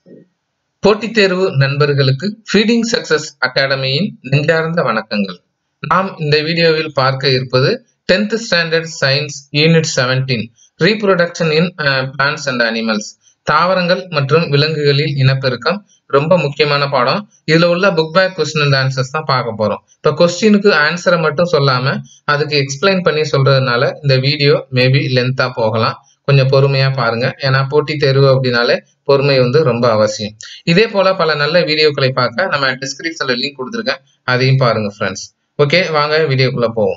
போட்டித் தேர்வு நண்பர்களுக்கு ஃபீடிங் சக்சஸ் அகாடமியின் நெஞ்சார்ந்த வணக்கங்கள் நாம் இந்த வீடியோவில் பார்க்க இருப்பது 10th standard science unit 17 reproduction in plants and animals தாவரங்கள் மற்றும் விலங்குகளில் இனப்பெருக்கம் ரொம்ப முக்கியமான பாடம் இதுல உள்ள book back question and answers தான் பார்க்க போறோம் இப்ப கொஸ்டினுக்கு ஆன்சரை மட்டும் சொல்லாம அதுக்கு எக்ஸ்பிளைன் பண்ணி சொல்றதுனால இந்த வீடியோ மேபி லென்த்தா போகலாம் கொஞ்சம் பொறுமையா பாருங்க ஏன்னா போட்டித் தேர்வு அப்படின்னாலே பொறுமை வந்து ரொம்ப அவசியம் இதே போல பல நல்ல வீடியோக்களை பார்க்க நம்ம டிஸ்கிரிப்ஷன்ல லிங்க் கொடுத்துருக்கேன் அதையும் பாருங்க ஃப்ரெண்ட்ஸ் ஓகே வாங்க வீடியோக்குள்ள போவோம்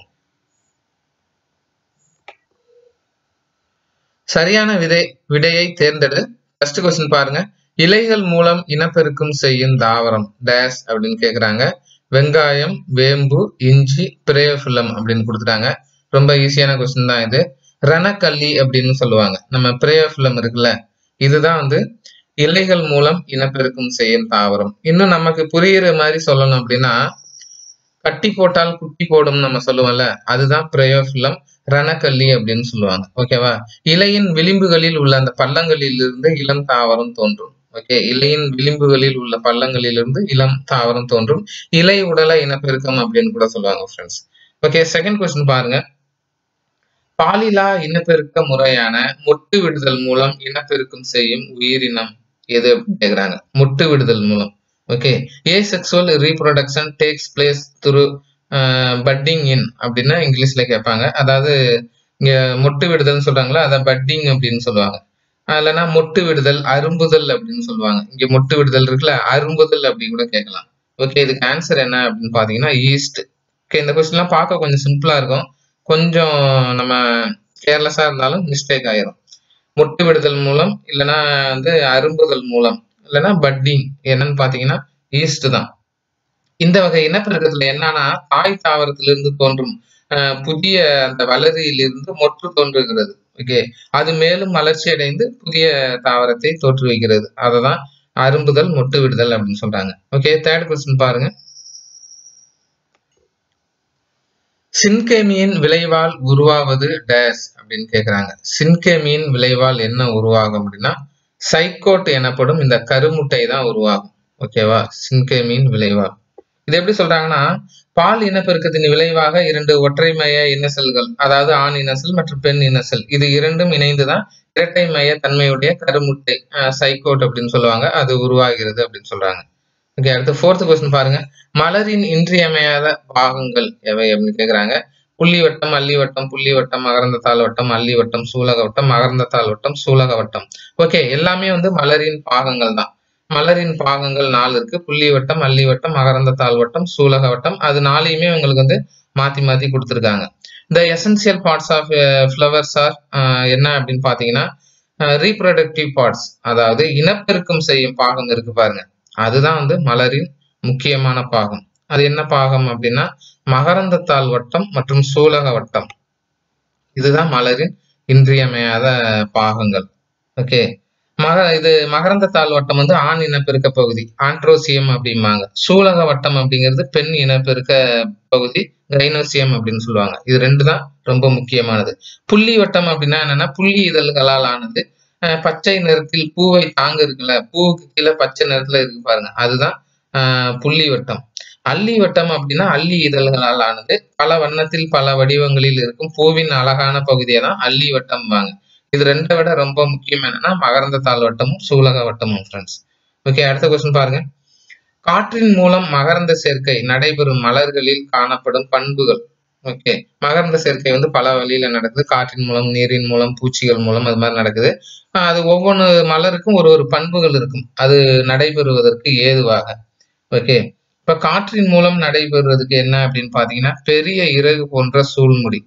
சரியான விதை விடையை தேர்ந்தெடு ஃபர்ஸ்ட் கொஸ்டின் பாருங்க இலைகள் மூலம் இனப்பெருக்கம் செய்யும் தாவரம் டேஸ் அப்படின்னு கேக்குறாங்க வெங்காயம் வேம்பு இஞ்சி பிரேயோஃபிலம் அப்படின்னு கொடுத்துட்டாங்க ரொம்ப ஈஸியான கொஸ்டின் தான் இது ரணக்கல்லி அப்படின்னு சொல்லுவாங்க நம்ம பிரேயோஃபிலம் இருக்குல்ல இதுதான் வந்து இலைகள் மூலம் இனப்பெருக்கம் செய்யும் தாவரம் இன்னும் நமக்கு புரியுற மாதிரி சொல்லணும் அப்படின்னா கட்டி போட்டால் குட்டி போடும் நம்ம சொல்லுவோம்ல அதுதான் பிரயோஃபிலம் ரணக்கல்லி அப்படின்னு சொல்லுவாங்க ஓகேவா இலையின் விளிம்புகளில் உள்ள அந்த பள்ளங்களில் இருந்து இளம் தாவரம் தோன்றும் ஓகே இலையின் விளிம்புகளில் உள்ள பள்ளங்களில் இருந்து இளம் தாவரம் தோன்றும் இலை உடல இனப்பெருக்கம் அப்படின்னு கூட சொல்லுவாங்க ஃப்ரெண்ட்ஸ் ஓகே செகண்ட் கொஸ்டின் பாருங்க பாலிலா இனப்பெருக்க முறையான மொட்டு விடுதல் மூலம் இனப்பெருக்கம் செய்யும் உயிரினம் எது அப்படின்னு கேக்குறாங்க மொட்டு விடுதல் மூலம் okay a sexual reproduction takes place through budding in அப்படின்னா இங்கிலீஷ்ல கேட்பாங்க அதாவது இங்க மொட்டு விடுதல்னு சொல்றாங்களா அதை பட்டிங் அப்படின்னு சொல்லுவாங்க இல்லைன்னா மொட்டு விடுதல் அரும்புதல் அப்படின்னு சொல்லுவாங்க இங்க மொட்டு விடுதல் இருக்குல்ல அரும்புதல் அப்படின்னு கூட கேட்கலாம் ஓகே இதுக்கு ஆன்சர் என்ன அப்படின்னு பாத்தீங்கன்னா ஈஸ்ட் ஓகே இந்த கொஸ்டின்லாம் பார்க்க கொஞ்சம் சிம்பிளா இருக்கும் கொஞ்சம் நம்ம கேர்லெஸ்ஸா இருந்தாலும் மிஸ்டேக் ஆயிரும் மொட்டு விடுதல் மூலம் இல்லைன்னா வந்து அரும்புதல் மூலம் இல்லைன்னா பட்டிங் என்னன்னு பாத்தீங்கன்னா ஈஸ்ட் தான் இந்த வகை இனப்பெருக்கத்துல என்னன்னா தாய் தாவரத்திலிருந்து தோன்றும் புதிய அந்த வளரியிலிருந்து மொட்டு தோன்றுகிறது ஓகே அது மேலும் வளர்ச்சி அடைந்து புதிய தாவரத்தை தோற்றுவிக்கிறது அததான் அரும்புதல் மொட்டு விடுதல் அப்படின்னு சொல்றாங்க ஓகே தேர்ட் கொஸ்டின் பாருங்க சின்கேமியின் விளைவால் உருவாவது டேஸ் அப்படின்னு கேக்குறாங்க சின்கேமியின் விளைவால் என்ன உருவாகும் அப்படின்னா சைக்கோட் எனப்படும் இந்த கருமுட்டை தான் உருவாகும் ஓகேவா சின்கேமியின் விளைவால் இது எப்படி சொல்றாங்கன்னா பால் இனப்பெருக்கத்தின் விளைவாக இரண்டு ஒற்றைமய இனசெல்கள் அதாவது ஆண் இனசெல் மற்றும் பெண் இனசெல் இது இரண்டும் இணைந்துதான் இரட்டை மைய தன்மையுடைய கருமுட்டை சைக்கோட் அப்படின்னு சொல்லுவாங்க அது உருவாகிறது அப்படின்னு சொல்றாங்க ஓகே அடுத்து ஃபோர்த் கொஸ்டின் பாருங்க மலரின் இன்றியமையாத பாகங்கள் எவை அப்படின்னு கேக்குறாங்க புள்ளி வட்டம் அல்லி வட்டம் புள்ளி வட்டம் மகரந்தத்தாள் வட்டம் அல்லி வட்டம் சூலக வட்டம் மகரந்தத்தாள் வட்டம் சூலக வட்டம் ஓகே எல்லாமே வந்து மலரின் பாகங்கள் தான் மலரின் பாகங்கள் நாலு இருக்கு புள்ளி வட்டம் அல்லி வட்டம் மகரந்த தாள் வட்டம் சூலக வட்டம் அது நாளையுமே உங்களுக்கு வந்து மாத்தி மாத்தி கொடுத்துருக்காங்க இந்த essential parts of flowers are என்ன அப்படின்னு பாத்தீங்கன்னா ரீப்ரொடக்டிவ் பார்ட்ஸ் அதாவது இனப்பெருக்கம் செய்யும் பாகம் இருக்கு பாருங்க அதுதான் வந்து மலரின் முக்கியமான பாகம் அது என்ன பாகம் அப்படின்னா மகரந்தத்தாள் வட்டம் மற்றும் சூலக வட்டம் இதுதான் மலரின் இன்றியமையாத பாகங்கள் ஓகே மக இது மகரந்த தாள் வட்டம் வந்து ஆண் இனப்பெருக்க பகுதி ஆண்ட்ரோசியம் அப்படிம்பாங்க சூலக வட்டம் அப்படிங்கிறது பெண் இனப்பெருக்க பகுதி கைனோசியம் அப்படின்னு சொல்லுவாங்க இது ரெண்டு தான் ரொம்ப முக்கியமானது புள்ளி வட்டம் அப்படின்னா என்னன்னா புள்ளி இதழ்களால் ஆனது பச்சை நிறத்தில் பூவை தாங்க இருக்குல்ல பூவுக்கு கீழே பச்சை நிறத்துல இருக்கு பாருங்க அதுதான் புள்ளி வட்டம் அல்லி வட்டம் அப்படின்னா அல்லி இதழ்களால் ஆனது பல வண்ணத்தில் பல வடிவங்களில் இருக்கும் பூவின் அழகான பகுதியை தான் அல்லி வட்டம் வாங்க இது ரெண்டை விட ரொம்ப முக்கியம் என்னன்னா மகரந்த தாள் வட்டமும் சூலக வட்டமும் ஃப்ரெண்ட்ஸ் ஓகே அடுத்த கொஸ்டின் பாருங்க காற்றின் மூலம் மகரந்த சேர்க்கை நடைபெறும் மலர்களில் காணப்படும் பண்புகள் ஓகே மகரந்த சேர்க்கை வந்து பல வழியில நடக்குது காற்றின் மூலம் நீரின் மூலம் பூச்சிகள் மூலம் அது மாதிரி நடக்குது அது ஒவ்வொன்று மலருக்கும் ஒரு ஒரு பண்புகள் இருக்கும் அது நடைபெறுவதற்கு ஏதுவாக ஓகே இப்ப காற்றின் மூலம் நடைபெறுவதற்கு என்ன அப்படின்னு பாத்தீங்கன்னா பெரிய இறகு போன்ற சூழ்முடி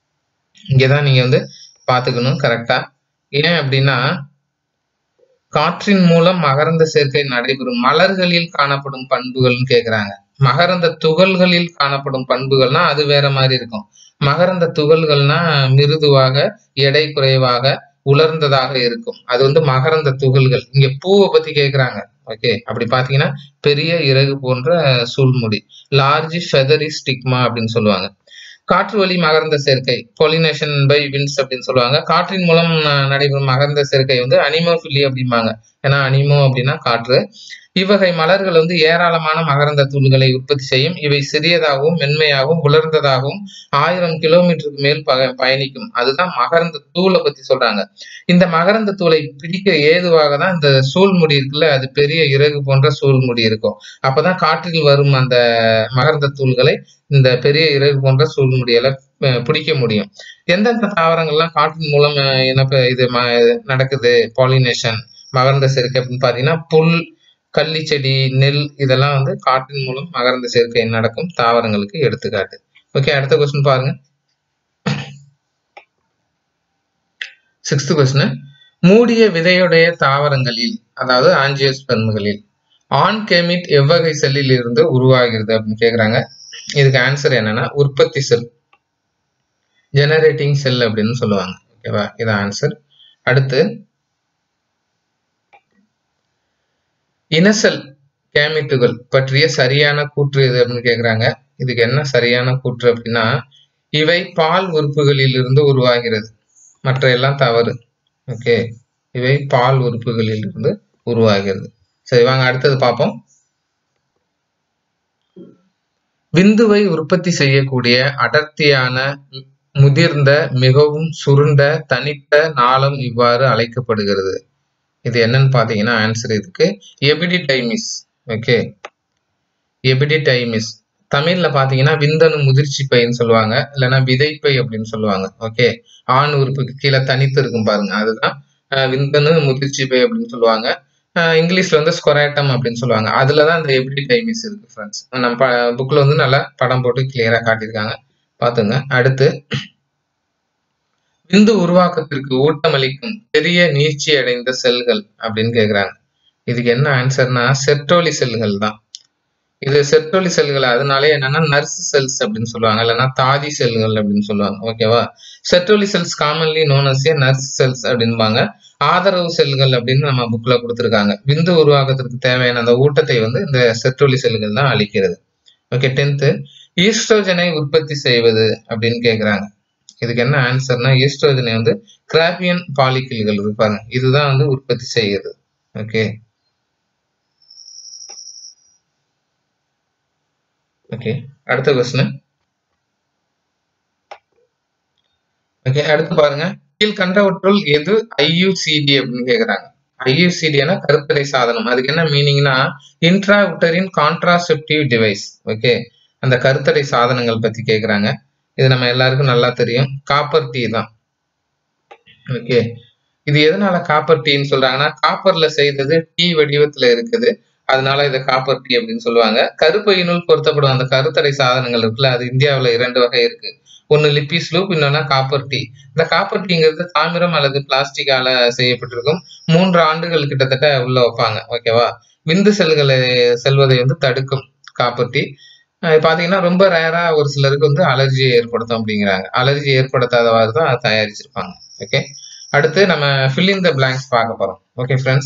இங்கதான் நீங்க வந்து பாத்துக்கணும் கரெக்டா ஏன் அப்படின்னா காற்றின் மூலம் மகரந்த சேர்க்கை நடைபெறும் மலர்களில் காணப்படும் பண்புகள்னு கேக்குறாங்க மகரந்த துகள்களில் காணப்படும் பண்புகள்னா அது வேற மாதிரி இருக்கும் மகரந்த துகள்கள்னா மிருதுவாக எடை குறைவாக உலர்ந்ததாக இருக்கும் அது வந்து மகரந்த துகள்கள் இங்க பூவை பத்தி கேக்குறாங்க ஓகே அப்படி பாத்தீங்கன்னா பெரிய இறகு போன்ற சூழ்முடி லார்ஜ் ஃபெதரி ஸ்டிக்மா அப்படின்னு சொல்லுவாங்க காற்று வழி மகரந்த சேர்க்கை பொலினேஷன் பை வின்ஸ் அப்படின்னு சொல்லுவாங்க காற்றின் மூலம் நடைபெறும் மகரந்த சேர்க்கை வந்து அனிமோஃபிலி அப்படிம்பாங்க ஏன்னா அனிமோ அப்படின்னா காற்று இவ்வகை மலர்கள் வந்து ஏராளமான மகரந்த தூள்களை உற்பத்தி செய்யும் இவை சிறியதாகவும் மென்மையாகவும் உலர்ந்ததாகவும் ஆயிரம் கிலோமீட்டருக்கு மேல் ப பயணிக்கும் அதுதான் மகரந்த தூளை பத்தி சொல்றாங்க இந்த மகரந்த தூளை பிடிக்க ஏதுவாக தான் இந்த சூழ்முடி இருக்குல்ல அது பெரிய இறகு போன்ற சூழ்முடி இருக்கும் அப்பதான் காற்றில் வரும் அந்த மகரந்த தூள்களை இந்த பெரிய இறகு போன்ற சூழ்முடியால அஹ், பிடிக்க முடியும் எந்தெந்த தாவரங்கள்லாம் காற்றின் மூலம் அஹ், என்ன ப- இது ம- நடக்குது பாலினேஷன் மகரந்த சேர்க்கை அப்படின்னு பாத்தீங்கன்னா புல் கள்ளி செடி நெல் இதெல்லாம் வந்து காற்றின் மூலம் மகரந்த சேர்க்கை நடக்கும் தாவரங்களுக்கு எடுத்துக்காட்டு ஓகே அடுத்த கொஸ்டின் பாருங்க சிக்ஸ்த் கொஸ்டின் மூடிய விதையுடைய தாவரங்களில் அதாவது ஆஞ்சியோஸ்பெர்ம்களில் ஆண் கேமிட் எவ்வகை செல்லில் இருந்து உருவாகிறது அப்படின்னு கேக்குறாங்க இதுக்கு ஆன்சர் என்னன்னா உற்பத்தி செல் ஜெனரேட்டிங் செல் அப்படின்னு சொல்லுவாங்க ஓகேவா இது ஆன்சர் அடுத்து இனசெல் கேமிட்டுகள் பற்றிய சரியான கூற்று எது அப்படின்னு கேக்குறாங்க இதுக்கு என்ன சரியான கூற்று அப்படின்னா இவை பால் உறுப்புகளில் இருந்து உருவாகிறது மற்ற எல்லாம் தவறு ஓகே இவை பால் உறுப்புகளில் இருந்து உருவாகிறது சரி வாங்க அடுத்தது பார்ப்போம் விந்துவை உற்பத்தி செய்யக்கூடிய அடர்த்தியான மு- முதிர்ந்த மிகவும் சுருண்ட தனித்த நாளம் இவ்வாறு அழைக்கப்படுகிறது இது என்னன்னு பாத்தீங்கன்னா ஆன்சர் இதுக்கு எபிடிடைமிஸ் ஓகே எபிடிடைமிஸ் தமிழ்ல பாத்தீங்கன்னா விந்தணு முதிர்ச்சி பைன்னு சொல்லுவாங்க இல்லைன்னா விதைப்பை அப்படின்னு சொல்லுவாங்க ஓகே ஆண் உறுப்புக்கு கீழே தனித்து இருக்கும் பாருங்க அதுதான் அஹ், விந்தணு முதிர்ச்சி பை அப்படின்னு சொல்லுவாங்க அஹ், இங்கிலீஷ்ல வந்து ஸ்கொராட்டம் அப்படின்னு சொல்லுவாங்க அதுலதான் இந்த எபிடிடைமிஸ் இருக்கு ஃப்ரெண்ட்ஸ் நம்ம புக்ல வந்து நல்லா படம் போட்டு கிளியரா காட்டியிருக்காங்க பாத்துங்க அடுத்து விந்து உருவாக்கத்திற்கு ஊட்டமளிக்கும் பெரிய நீட்சி அடைந்த செல்கள் அப்படின்னு கேக்குறாங்க இதுக்கு என்ன ஆன்சர்னா செர்டோலி செல்கள் தான் இது செர்டோலி செல்கள் அதனாலே என்னன்னா நர்ஸ் செல்ஸ் அப்படின்னு சொல்லுவாங்க இல்லைன்னா தாதி செல்கள் அப்படின்னு சொல்லுவாங்க ஓகேவா Sertoli cells commonly known as a nurse cells அப்படின்பாங்க ஆதரவு செல்கள் அப்படின்னு நம்ம புக்ல கொடுத்துருக்காங்க விந்து உருவாக்கத்திற்கு தேவையான அந்த ஊட்டத்தை வந்து இந்த செர்டோலி செல்கள் தான் அளிக்கிறது ஓகே டென்த்து ஈஸ்ட்ரோஜனை உற்பத்தி செய்வது அப்படின்னு கேக்குறாங்க இதுக்கு என்ன ஆன்சர்னா ஈஸ்ட்ரோஜனை வந்து கிராபியன் பாலிக்கிள்கள் இருப்பாங்க இதுதான் வந்து உற்பத்தி செய்யுது ஓகே ஓகே அடுத்த கொஸ்டின் ஓகே அடுத்து பாருங்க கீழ்கண்டவற்றுள் எது ஐயுசிடி அப்படின்னு கேக்குறாங்க ஐயுசிடினா கருத்தடை சாதனம் அதுக்கு என்ன மீனிங்னா intra uterine contraceptive device okay அந்த கருத்தடை சாதனங்கள் பத்தி கேக்குறாங்க இது நம்ம எல்லாருக்கும் நல்லா தெரியும் காப்பர் டீ தான் ஓகே இது எதனால காப்பர் டீன்னு சொல்றாங்கன்னா காப்பர்ல செய்தது டீ வடிவத்துல இருக்குது அதனால இதை காப்பர் டீ அப்படின்னு சொல்லுவாங்க கருப்பையினுள் பொருத்தப்படும் அந்த கருத்தடை சாதனங்கள் இருக்குல்ல அது இந்தியாவுல இரண்டு வகை இருக்கு ஒன்னு லிப்பிஸ் லூப் இன்னொன்னா காப்பர் டீ இந்த காப்பர் டீங்கிறது தாமிரம் அல்லது பிளாஸ்டிக்கால செய்யப்பட்டிருக்கும் மூன்று ஆண்டுகள் கிட்டத்தட்ட உள்ள வைப்பாங்க ஓகேவா விந்து செல்களை செல்வதை வந்து தடுக்கும் காப்பர் டீ அஹ் பாத்தீங்கன்னா ரொம்ப ரேரா ஒரு சிலருக்கு வந்து அலர்ஜியை ஏற்படுத்தும் அப்படிங்கிறாங்க அலர்ஜி ஏற்படுத்தாதவாறு தான் அதை தயாரிச்சிருப்பாங்க ஓகே அடுத்து நம்ம fill in the blanks பார்க்க போறோம் ஓகே ஃப்ரெண்ட்ஸ்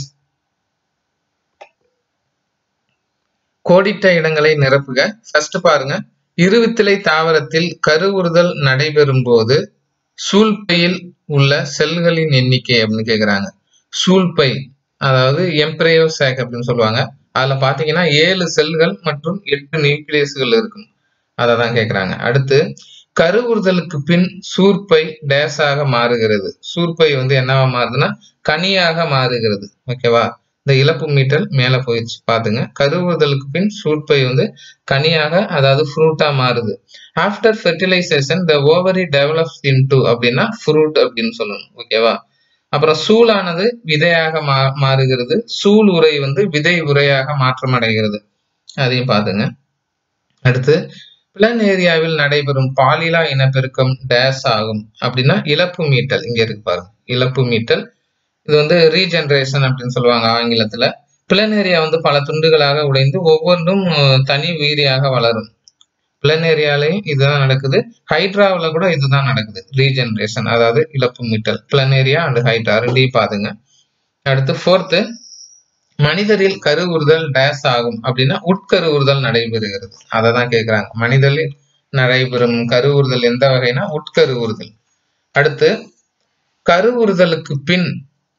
கோடிட்ட இடங்களை நிரப்புக ஃபர்ஸ்ட் பாருங்க இருவித்திலை தாவரத்தில் கருவுறுதல் நடைபெறும் போது சூழ்பையில் உள்ள செல்களின் எண்ணிக்கை அப்படின்னு கேக்குறாங்க சூழ்பை அதாவது எம்ப்ரையோ சாக் அப்படின்னு சொல்லுவாங்க அதுல பாத்தீங்கன்னா ஏழு செல்கள் மற்றும் எட்டு நியூக்ளியஸ்கள் இருக்கும் அதை தான் கேக்குறாங்க அடுத்து கருவுறுதலுக்கு பின் சூர்பை டேஸாக மாறுகிறது சூர்பை வந்து என்னவா மாறுதுன்னா கனியாக மாறுகிறது ஓகேவா இந்த இழப்பு மீட்டல் மேல போயிடுச்சு பாத்துங்க கருவுறுதலுக்கு பின் சூர்பை வந்து கனியாக அதாவது ஃப்ரூட்டா மாறுது after fertilization the ovary develops into அப்படின்னா ஃப்ரூட் அப்படின்னு சொல்லணும் ஓகேவா அப்புறம் சூலானது விதையாக மா மாறுகிறது சூல் உரை வந்து விதை உரையாக மாற்றம் அடைகிறது அதையும் பாத்துங்க அடுத்து பிளன் ஏரியாவில் நடைபெறும் பாலிலா இனப்பெருக்கம் டேஸ் ஆகும் அப்படின்னா இழப்பு மீட்டல் இங்க இருக்கு பாருங்க இழப்பு மீட்டல் இது வந்து ரீஜெனரேஷன் அப்படின்னு சொல்லுவாங்க ஆங்கிலத்துல பிளனேரியா வந்து பல துண்டுகளாக உடைந்து ஒவ்வொன்றும் அஹ், தனி உயிரியாக வளரும் பிளனேரியாலையும் இதுதான் நடக்குது ஹைட்ராவில் கூட இதுதான் நடக்குது ரீஜெனரேஷன் அதாவது இழப்பு மீட்டல் பிளனேரியா அண்ட் ஹைட்ரா ரெண்டையும் பாருங்க அடுத்து ஃபோர்த்து மனிதரில் கருவுறுதல் டேஸ் ஆகும் அப்படின்னா உட்கருவுறுதல் நடைபெறுகிறது அதை தான் கேட்குறாங்க மனிதரில் நடைபெறும் கருவுறுதல் எந்த வகைனா உட்கருவுறுதல் அடுத்து கருவுறுதலுக்கு பின்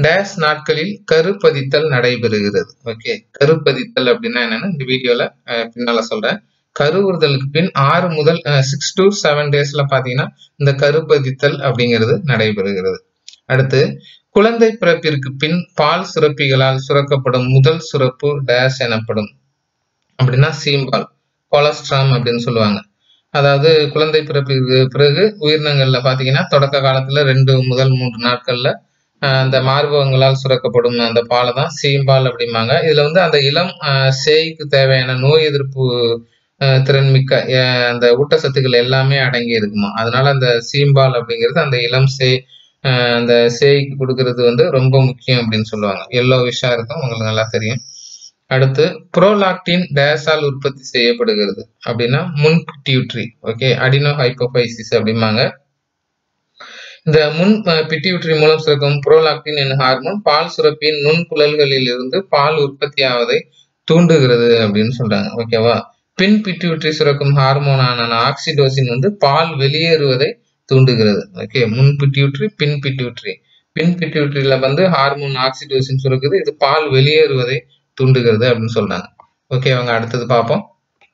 டேஸ் நாட்களில் கருப்பதித்தல் நடைபெறுகிறது ஓகே கருப்பதித்தல் அப்படின்னா என்னன்னு இந்த வீடியோல அஹ், பின்னால சொல்றேன் கருவுறுதலுக்கு பின் ஆறு முதல் சிக்ஸ் டு செவன் டேஸ்ல பாத்தீங்கன்னா இந்த கருப்பதித்தல் அப்படிங்கிறது நடைபெறுகிறது அடுத்து குழந்தை பிறப்பிற்கு பின் பால் சுரப்பிகளால் சுரக்கப்படும் முதல் சுரப்பு டேஸ் எனப்படும் அப்படின்னா சீம்பால் கொலஸ்ட்ராம் அப்படின்னு சொல்லுவாங்க அதாவது குழந்தை பிறப்பிற்கு பிறகு உயிரினங்கள்ல பாத்தீங்கன்னா தொடக்க காலத்துல ரெண்டு முதல் மூன்று நாட்கள்ல ஆஹ் அந்த மார்பகங்களால் சுரக்கப்படும் அந்த பாலை தான் சீம்பால் அப்படிம்பாங்க இதுல வந்து அந்த இளம் ஆஹ் சேய்க்கு தேவையான நோய் எதிர்ப்பு ஆஹ் திறன் மிக்க ஆஹ் அந்த ஊட்டச்சத்துக்கள் எல்லாமே அடங்கி இருக்குமா அதனால அந்த சீம்பால் அப்படிங்கிறது அந்த இளம் சேய் ஆஹ் அந்த சேய்க்கு கொடுக்கறது வந்து ரொம்ப முக்கியம் அப்படின்னு சொல்லுவாங்க எல்லோ விஷா இருக்கும் உங்களுக்கு நல்லா தெரியும் அடுத்து ப்ரோலாக்டின் டேஸால் உற்பத்தி செய்யப்படுகிறது அப்படின்னா முன் பிட்யூட்ரி ஓகே அடினோ ஹைப்போபைசிஸ் அப்படிம்பாங்க இந்த முன் பிட்யூட்ரி மூலம் சுரக்கும் ப்ரோலாக்டின் என்னும் ஹார்மோன் பால் சுரப்பியின் நுண்குழல்களில் இருந்து பால் உற்பத்தி ஆவதை தூண்டுகிறது அப்படின்னு சொல்றாங்க ஓகேவா பின் பிட்யூட்ரி சுரக்கும் ஹார்மோனான ஆக்சிடோசின் வந்து பால் வெளியேறுவதை தூண்டுகிறது ஓகே முன் பிட்யூட்ரி பின் பிட்யூட்ரி பின் பிட்யூட்ரியில வந்து ஹார்மோன் ஆக்சிடோசின் சுரக்குது இது பால் வெளியேறுவதை தூண்டுகிறது அப்படின்னு சொல்றாங்க ஓகே அவங்க அடுத்தது பார்ப்போம்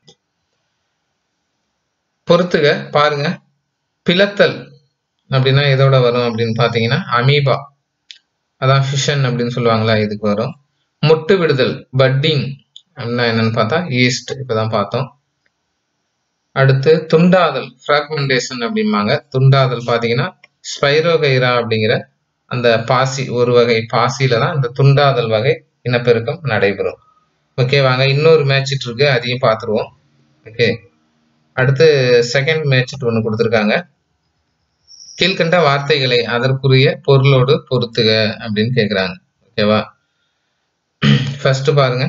பொறுத்துக பாருங்க பிளத்தல் அப்படின்னா எதோட வரும் அப்படின்னு பார்த்தீங்கன்னா அமீபா அதான் ஃபிஷன் அப்படின்னு சொல்லுவாங்களா இதுக்கு வரும் முட்டு விடுதல் பட்டிங் அப்படின்னா என்னன்னு பார்த்தா ஈஸ்ட் இப்பதான் பார்த்தோம் அடுத்து துண்டாதல் ஃப்ராக்மெண்டேஷன் அப்படிம்பாங்க துண்டாதல் பார்த்தீங்கன்னா ஸ்பைரோகைரா அப்படிங்கிற அந்த பாசி ஒரு வகை பாசியில தான் இந்த துண்டாதல் வகை இனப்பெருக்கம் நடைபெறும் ஓகே வாங்க இன்னொரு மேட்சிட் இருக்கு அதையும் பார்த்துருவோம் ஓகே அடுத்து செகண்ட் மேட்சிட் ஒன்று கொடுத்துருக்காங்க கீழ்கண்ட வார்த்தைகளை அதற்குரிய பொருளோடு பொருத்துக அப்படின்னு கேட்குறாங்க ஓகேவா ஃபர்ஸ்ட் பாருங்க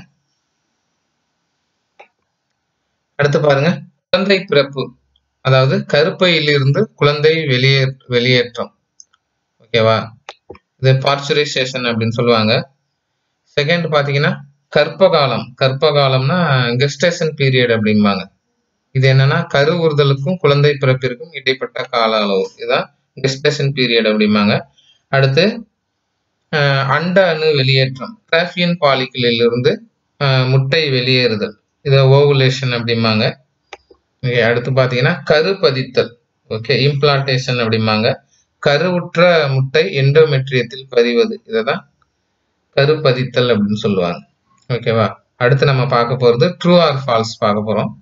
அடுத்து பாருங்க குழந்தை பிறப்பு அதாவது கருப்பையிலிருந்து குழந்தை வெளியே வெளியேற்றம் ஓகேவா இது பார்ச்சுரைசேஷன் அப்படின்னு சொல்லுவாங்க செகண்ட் பாத்தீங்கன்னா கர்ப்பகாலம் கர்ப்பகாலம்னா கெஸ்டேஷன் பீரியட் அப்படிம்பாங்க இது என்னன்னா கரு ஊறுதலுக்கும் குழந்தை பிறப்பிற்கும் இடைப்பட்ட கால அளவு இதுதான் கெஸ்டேஷன் பீரியட் அப்படிம்பாங்க அடுத்து அஹ், அண்ட அணு வெளியேற்றம் கிராஃபியன் பாலிகளில் இருந்து அஹ், முட்டை வெளியேறுதல் இதை ஓவுலேஷன் அப்படிம்பாங்க Okay, அடுத்து பாத்தீங்கன்னா கருப்பதித்தல் ஓகே இம்ப்ளான்டேஷன் அப்படிம்பாங்க கருவுற்ற முட்டை எண்டோமெட்ரியத்தில் பதிவது இதை தான் கருப்பதித்தல் அப்படின்னு சொல்லுவாங்க ஓகேவா அடுத்து நம்ம பார்க்க போறது ட்ரூ ஆர் ஃபால்ஸ் பார்க்க போறோம்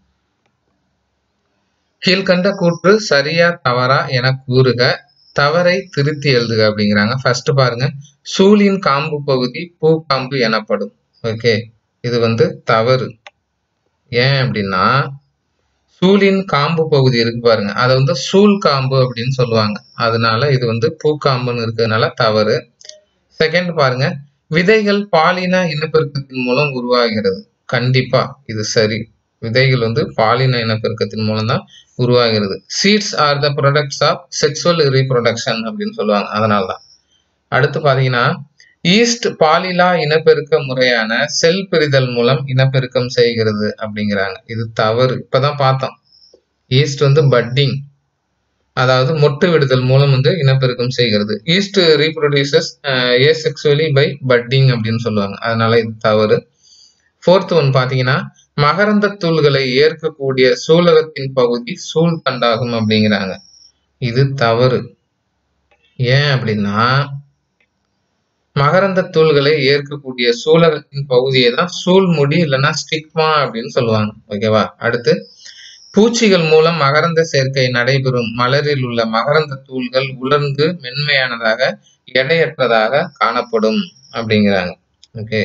கீழ்கண்ட கூற்று சரியா தவறா என கூறுக தவறை திருத்தி எழுதுக அப்படிங்கிறாங்க ஃபர்ஸ்ட் பாருங்க சூலின் காம்பு பகுதி பூக்காம்பு எனப்படும் ஓகே இது வந்து தவறு ஏன் அப்படின்னா சூலின் காம்பு பகுதி இருக்கு பாருங்க அதை வந்து சூல் காம்பு அப்படின்னு சொல்லுவாங்க அதனால இது வந்து பூக்காம்புன்னு இருக்கிறதுனால தவறு செகண்ட் பாருங்க விதைகள் பாலின இனப்பெருக்கத்தின் மூலம் உருவாகிறது கண்டிப்பா இது சரி விதைகள் வந்து பாலின இனப்பெருக்கத்தின் மூலம் தான் உருவாகிறது seeds are the products of sexual reproduction அப்படின்னு சொல்லுவாங்க அதனால தான் அடுத்து பாத்தீங்கன்னா ஈஸ்ட் பாலிலா இனப்பெருக்க முறையான செல் பிரிதல் மூலம் இனப்பெருக்கம் செய்கிறது அப்படிங்கிறாங்க இது தவறு இப்பதான் பார்த்தோம் ஈஸ்ட் வந்து பட்டிங் அதாவது மொட்டு விடுதல் மூலம் வந்து இனப்பெருக்கம் செய்கிறது yeast reproduces asexually by budding அப்படின்னு சொல்லுவாங்க அதனால இது தவறு ஃபோர்த் ஒன் பாத்தீங்கன்னா மகரந்த தூள்களை ஏற்கக்கூடிய சூலகத்தின் பகுதி சூழ் தண்டாகும் அப்படிங்கிறாங்க இது தவறு ஏன் அப்படின்னா மகரந்த தூள்களை ஏற்கக்கூடிய சூலகத்தின் பகுதியை தான் சூழ்முடி இல்லைன்னா ஸ்டிக்மா அப்படின்னு சொல்லுவாங்க ஓகேவா அடுத்து பூச்சிகள் மூலம் மகரந்த சேர்க்கை நடைபெறும் மலரில் உள்ள மகரந்த தூள்கள் உலர்ந்து மென்மையானதாக எடையற்றதாக காணப்படும் அப்படிங்கிறாங்க ஓகே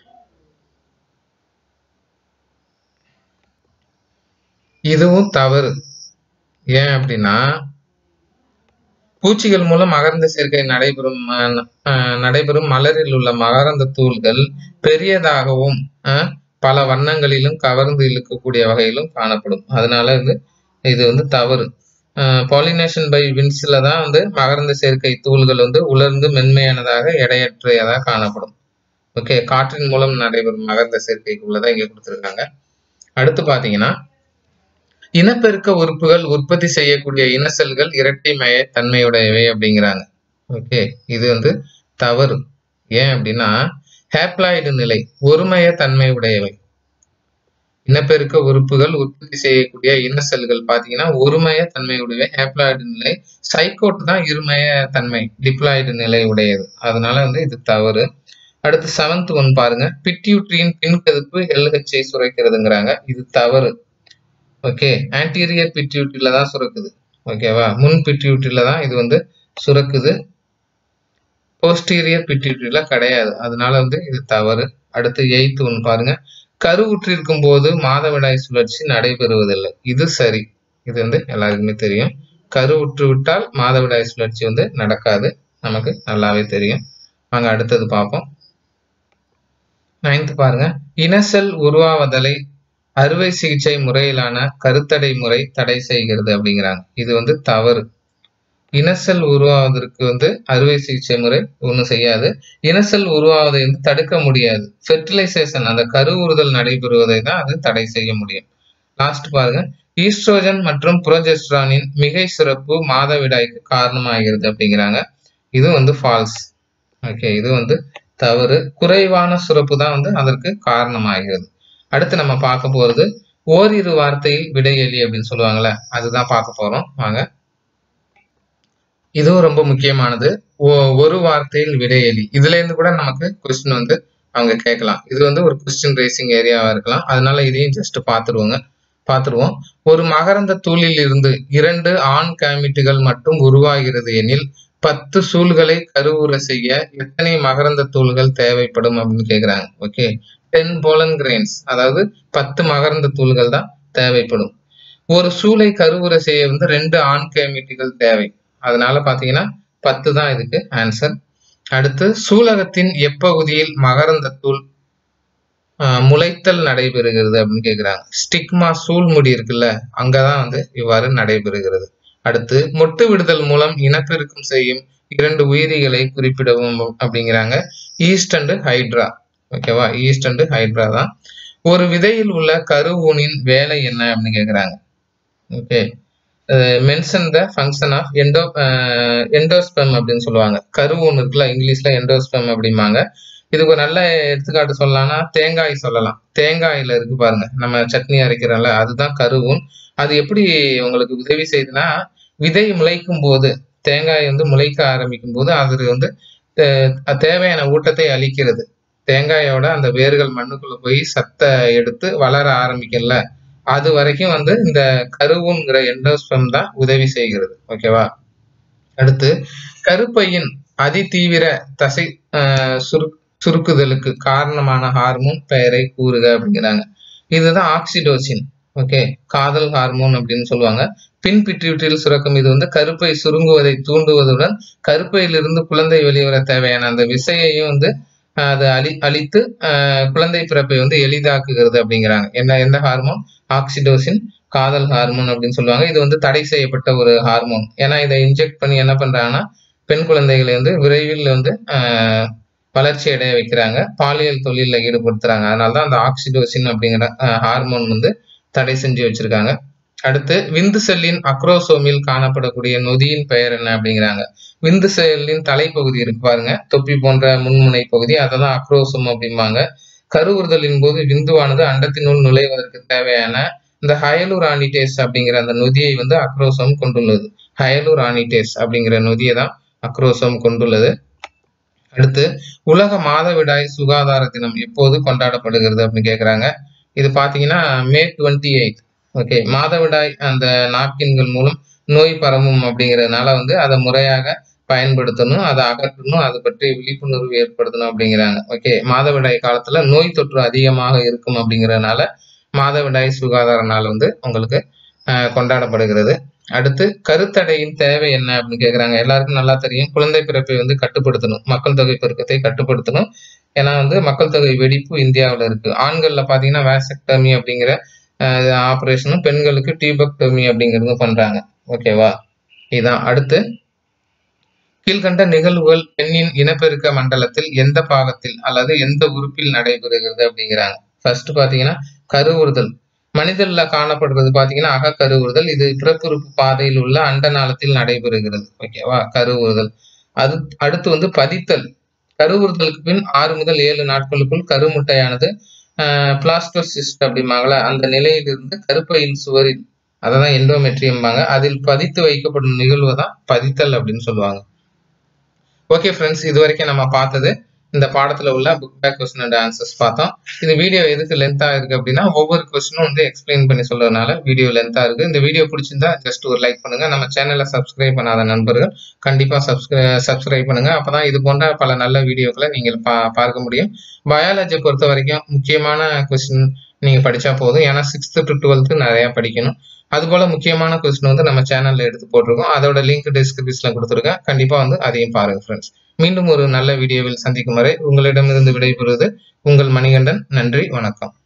இதுவும் தவறு ஏன் அப்படின்னா பூச்சிகள் மூலம் மகரந்த சேர்க்கை நடைபெறும் அஹ், அஹ், நடைபெறும் மலரில் உள்ள மகரந்த தூள்கள் பெரியதாகவும் அஹ், பல வண்ணங்களிலும் கவர்ந்து இழுக்கக்கூடிய வகையிலும் காணப்படும் அதனால இது இது வந்து தவறு பாலினேஷன் பை வின்ஸ்ல தான் வந்து மகரந்த சேர்க்கை தூள்கள் வந்து உலர்ந்து மென்மையானதாக எடையற்றதாக காணப்படும் ஓகே காற்றின் மூலம் நடைபெறும் மகரந்த சேர்க்கைக்குள்ளதான் இங்க கொடுத்துருக்காங்க அடுத்து பாத்தீங்கன்னா இனப்பெருக்க உறுப்புகள் உற்பத்தி செய்யக்கூடிய இன செல்கள் இரட்டை மய தன்மையுடையவை அப்படிங்கிறாங்க ஓகே இது வந்து தவறு ஏன் அப்படின்னா ஹேப்ளாய்டு நிலை ஒருமைய தன்மை உடையவை இனப்பெருக்க உறுப்புகள் உற்பத்தி செய்யக்கூடிய இன செல்கள் பாத்தீங்கன்னா ஒருமைய தன்மை உடைய ஹேப்ளாய்டு நிலை சைக்கோட் தான் இருமய தன்மை டிப்ளாய்டு நிலை உடையது அதனால வந்து இது தவறு அடுத்து செவன்த் ஒன் பாருங்க பிட்யூட்ரியின் பின்கதிர்ப்பு எல்ஹெச்ஐ சுரைக்கிறதுங்கிறாங்க இது தவறு ஓகே ஆன்டீரியர் பிட்யூட்ரியில தான் சுரக்குது ஓகேவா முன் பிட்யூட்ரியில தான் இது வந்து சுரக்குது போஸ்டீரியர் பிட்யூட்ரியில கிடையாது அதனால வந்து இது தவறு அடுத்து எயித்து ஒன்று பாருங்க கருவுற்றிருக்கும் போது மாதவிடாய் சுழற்சி நடைபெறுவதில்லை இது சரி இது வந்து எல்லாருக்குமே தெரியும் கருவுற்று விட்டால் மாதவிடாய் சுழற்சி வந்து நடக்காது நமக்கு நல்லாவே தெரியும் வாங்க அடுத்தது பார்ப்போம் நைன்த் பாருங்க இனசெல் உருவாவதலை அறுவை சிகிச்சை முறையிலான கருத்தடை முறை தடை செய்கிறது அப்படிங்கிறாங்க இது வந்து தவறு இனசெல் உருவாவதற்கு வந்து அறுவை சிகிச்சை முறை ஒன்றும் செய்யாது இனசெல் உருவாவதை வந்து தடுக்க முடியாது ஃபெர்டிலைசேஷன் அந்த கருவுறுதல் நடைபெறுவதை தான் அது தடை செய்ய முடியும் லாஸ்ட் பாருங்க ஈஸ்ட்ரோஜன் மற்றும் புரோஜெஸ்ட்ரானின் மிகை சிறப்பு மாதவிடாய்க்கு காரணமாகிறது அப்படிங்கிறாங்க இது வந்து ஃபால்ஸ் ஓகே இது வந்து தவறு குறைவான சுரப்பு தான் வந்து அதற்கு காரணமாகிறது அடுத்து நம்ம பார்க்க போறது ஓரிரு வார்த்தையில் விடையெளி அப்படின்னு சொல்லுவாங்கல்ல அதுதான் பார்க்க போறோம் வாங்க இதுவும் ரொம்ப முக்கியமானது ஒரு வார்த்தையில் விடையெளி இதுல இருந்து கூட நமக்கு கொஸ்டின் வந்து அவங்க கேட்கலாம் இது வந்து ஒரு கொஸ்டின் ரேசிங் ஏரியாவா இருக்கலாம் அதனால இதையும் ஜஸ்ட் பார்த்துருவோங்க பார்த்துருவோம் ஒரு மகரந்த தூளில் இருந்து இரண்டு ஆண் கேமிட்டுகள் மட்டும் உருவாகிறது எனில் பத்து சூழ்களை கருவுற செய்ய எத்தனை மகரந்த தூள்கள் தேவைப்படும் அப்படின்னு கேக்குறாங்க ஓகே டென் போலன் கிரெயின்ஸ் அதாவது பத்து மகரந்த தூள்கள் தான் தேவைப்படும் ஒரு சூளை கருவுற செய்ய வந்து ரெண்டு ஆண் கேமிட்டுகள் தேவை அதனால பாத்தீங்கன்னா பத்து தான் இதுக்கு ஆன்சர் அடுத்து சூலகத்தின் எப்பகுதியில் மகரந்த தூள் முளைத்தல் நடைபெறுகிறது அப்படின்னு கேக்குறாங்க ஸ்டிக்மா சூழ்முடி இருக்குல்ல அங்கதான் வந்து இவ்வாறு நடைபெறுகிறது அடுத்து மொட்டு விடுதல் மூலம் இனப்பெருக்கம் செய்யும் இரண்டு உயிரிகளை குறிப்பிடவும் அப்படிங்கிறாங்க ஈஸ்ட் அண்ட் ஹைட்ரா ஓகேவா ஈஸ்ட் அண்ட் ஹைட்ரா தான் ஒரு விதையில் உள்ள கருவூனின் வேலை என்ன அப்படின்னு கேக்குறாங்க okay mention the function of endo endosperm அப்படின்னு சொல்லுவாங்க கருவூன் இருக்குல்ல இங்கிலீஷ்ல எண்டோஸ்பெம் அப்படிம்பாங்க இதுக்கு ஒரு நல்ல எடுத்துக்காட்டு சொல்லலாம்னா தேங்காய் சொல்லலாம் தேங்காயில இருக்கு பாருங்க நம்ம சட்னி அரைக்கிறோம்ல அதுதான் கருவூன் அது எப்படி உங்களுக்கு உதவி செய்யுதுன்னா விதை முளைக்கும் போது தேங்காய் வந்து முளைக்க ஆரம்பிக்கும் போது அது வந்து தேவையான ஊட்டத்தை அளிக்கிறது தேங்காயோட அந்த வேர்கள் மண்ணுக்குள்ள போய் சத்தை எடுத்து வளர ஆரம்பிக்கல அது வரைக்கும் வந்து இந்த கருவுங்கிற எண்டோஸ்பம் தான் உதவி செய்கிறது ஓகேவா அடுத்து கருப்பையின் அதிதீவிர தசை சுரு சுருக்குதலுக்கு காரணமான ஹார்மோன் பெயரை கூறுக அப்படிங்கிறாங்க இதுதான் ஆக்சிடோசின் ஓகே காதல் ஹார்மோன் அப்படின்னு சொல்லுவாங்க பின் பிட்யூட்டில் சுரக்கும் இது வந்து கருப்பை சுருங்குவதை தூண்டுவதுடன் கருப்பையிலிருந்து குழந்தை வெளிவர தேவையான அந்த விசையையும் வந்து அதை அழி அழித்து குழந்தை பிறப்பை வந்து எளிதாக்குகிறது அப்படிங்கிறாங்க என்ன எந்த ஹார்மோன் ஆக்சிடோசின் காதல் ஹார்மோன் அப்படின்னு சொல்லுவாங்க இது வந்து தடை செய்யப்பட்ட ஒரு ஹார்மோன் ஏன்னா இதை இன்ஜெக்ட் பண்ணி என்ன பண்றாங்கன்னா பெண் குழந்தைகளை வந்து விரைவில் வந்து வளர்ச்சி அடைய வைக்கிறாங்க பாலியல் தொழிலில் ஈடுபடுத்துறாங்க அதனால தான் அந்த ஆக்சிடோசின் அப்படிங்கிற ஹார்மோன் வந்து தடை செஞ்சு வச்சிருக்காங்க அடுத்து விந்து செல்லின் அக்ரோசோமில் காணப்படக்கூடிய நொதியின் பெயர் என்ன அப்படிங்கிறாங்க விந்து செல்லின் தலைப்பகுதி இருக்கு பாருங்க தொப்பி போன்ற முன்முனை பகுதி அதை தான் அக்ரோசோம் அப்படிம்பாங்க கருவுறுதலின் போது விந்துவானது அண்டத்தினுள் நுழைவதற்கு தேவையான இந்த ஹயலூர் ஆனிடேஸ் அப்படிங்கிற அந்த நொதியை வந்து அக்ரோசோம் கொண்டுள்ளது ஹயலூர் ஆனிடேஸ் அப்படிங்கிற நொதியை தான் அக்ரோசோம் கொண்டுள்ளது அடுத்து உலக மாதவிடாய் சுகாதார தினம் எப்போது கொண்டாடப்படுகிறது அப்படின்னு கேக்குறாங்க இது பாத்தீங்கன்னா மே டுவெண்ட்டி எயிட் ஓகே மாதவிடாய் அந்த நாப்கின்கள் மூலம் நோய் பரவும் அப்படிங்கிறதுனால வந்து அதை முறையாக பயன்படுத்தணும் அதை அகற்றணும் அதை பற்றி விழிப்புணர்வு ஏற்படுத்தணும் அப்படிங்கிறாங்க ஓகே மாதவிடாய் காலத்துல நோய் தொற்று அதிகமாக இருக்கும் அப்படிங்கிறதுனால மாதவிடாய் சுகாதார நாள் வந்து உங்களுக்கு கொண்டாடப்படுகிறது அடுத்து கருத்தடையின் தேவை என்ன அப்படின்னு கேக்குறாங்க எல்லாருக்கும் நல்லா தெரியும் குழந்தை பிறப்பை வந்து கட்டுப்படுத்தணும் மக்கள் தொகை பெருக்கத்தை கட்டுப்படுத்தணும் ஏன்னா வந்து மக்கள் தொகை வெடிப்பு இந்தியாவில் இருக்கு ஆண்கள்ல பாத்தீங்கன்னா வேசக்டமி அப்படிங்கிற ஆப்ரேஷனும் பெண்களுக்கு டியூபக்டமி அப்படிங்கிறதும் பண்றாங்க ஓகேவா இதான் அடுத்து கீழ்கண்ட நிகழ்வுகள் பெண்ணின் இனப்பெருக்க மண்டலத்தில் எந்த பாகத்தில் அல்லது எந்த உறுப்பில் நடைபெறுகிறது அப்படிங்கிறாங்க ஃபர்ஸ்ட் பாத்தீங்கன்னா கருவுறுதல் மனிதர்ல காணப்படுறது பாத்தீங்கன்னா அகக்கருவுறுதல் இது பிறப்புறுப்பு பாதையில் உள்ள அண்டநாளத்தில் நடைபெறுகிறது ஓகேவா கருவுறுதல் அது அடுத்து வந்து பதித்தல் கருவுறுதலுக்கு பின் ஆறு முதல் ஏழு நாட்களுக்குள் கருமுட்டையானது பிளாஸ்டோசிஸ்ட் அப்படிம்பாங்களா அந்த நிலையிலிருந்து கருப்பையில் சுவரில் அததான் எண்டோமெட்ரியம்பாங்க அதில் பதித்து வைக்கப்படும் நிகழ்வு தான் பதித்தல் அப்படின்னு சொல்லுவாங்க ஓகே ஃப்ரெண்ட்ஸ் இது வரைக்கும் நம்ம பார்த்தது இந்த பாடத்துல உள்ள book back question and answers பார்த்தோம் இந்த வீடியோ எதுக்கு லென்த்தா இருக்கு அப்படின்னா ஒவ்வொரு கொஸ்டினும் வந்து எக்ஸ்பிளைன் பண்ணி சொல்றதுனால வீடியோ லென்த்தா இருக்கு இந்த வீடியோ பிடிச்சிருந்தா ஜஸ்ட் ஒரு லைக் பண்ணுங்க நம்ம சேனலை சப்ஸ்கிரைப் பண்ணாத நண்பர்கள் கண்டிப்பா சப்ஸ்கிரை சப்ஸ்கிரைப் பண்ணுங்க அப்பதான் இது போன்ற பல நல்ல வீடியோக்களை நீங்கள் பா பார்க்க முடியும் பயாலஜி பொறுத்த வரைக்கும் முக்கியமான கொஸ்டின் நீங்க படிச்சா போதும் ஏன்னா சிக்ஸ்த் டு டுவெல்த்து நிறைய படிக்கணும் அது போல முக்கியமான கொஸ்டின் வந்து நம்ம சேனல்ல எடுத்து போட்டிருக்கோம் அதோட லிங்க் டிஸ்கிரிப்ஷன்ல கொடுத்துருக்கேன் கண்டிப்பா வந்து அதையும் பாருங்க ஃப்ரெண்ட்ஸ் மீண்டும் ஒரு நல்ல வீடியோவில் சந்திக்கும் வரை உங்களிடமிருந்து விடைபெறுவது உங்கள் மணிகண்டன் நன்றி வணக்கம்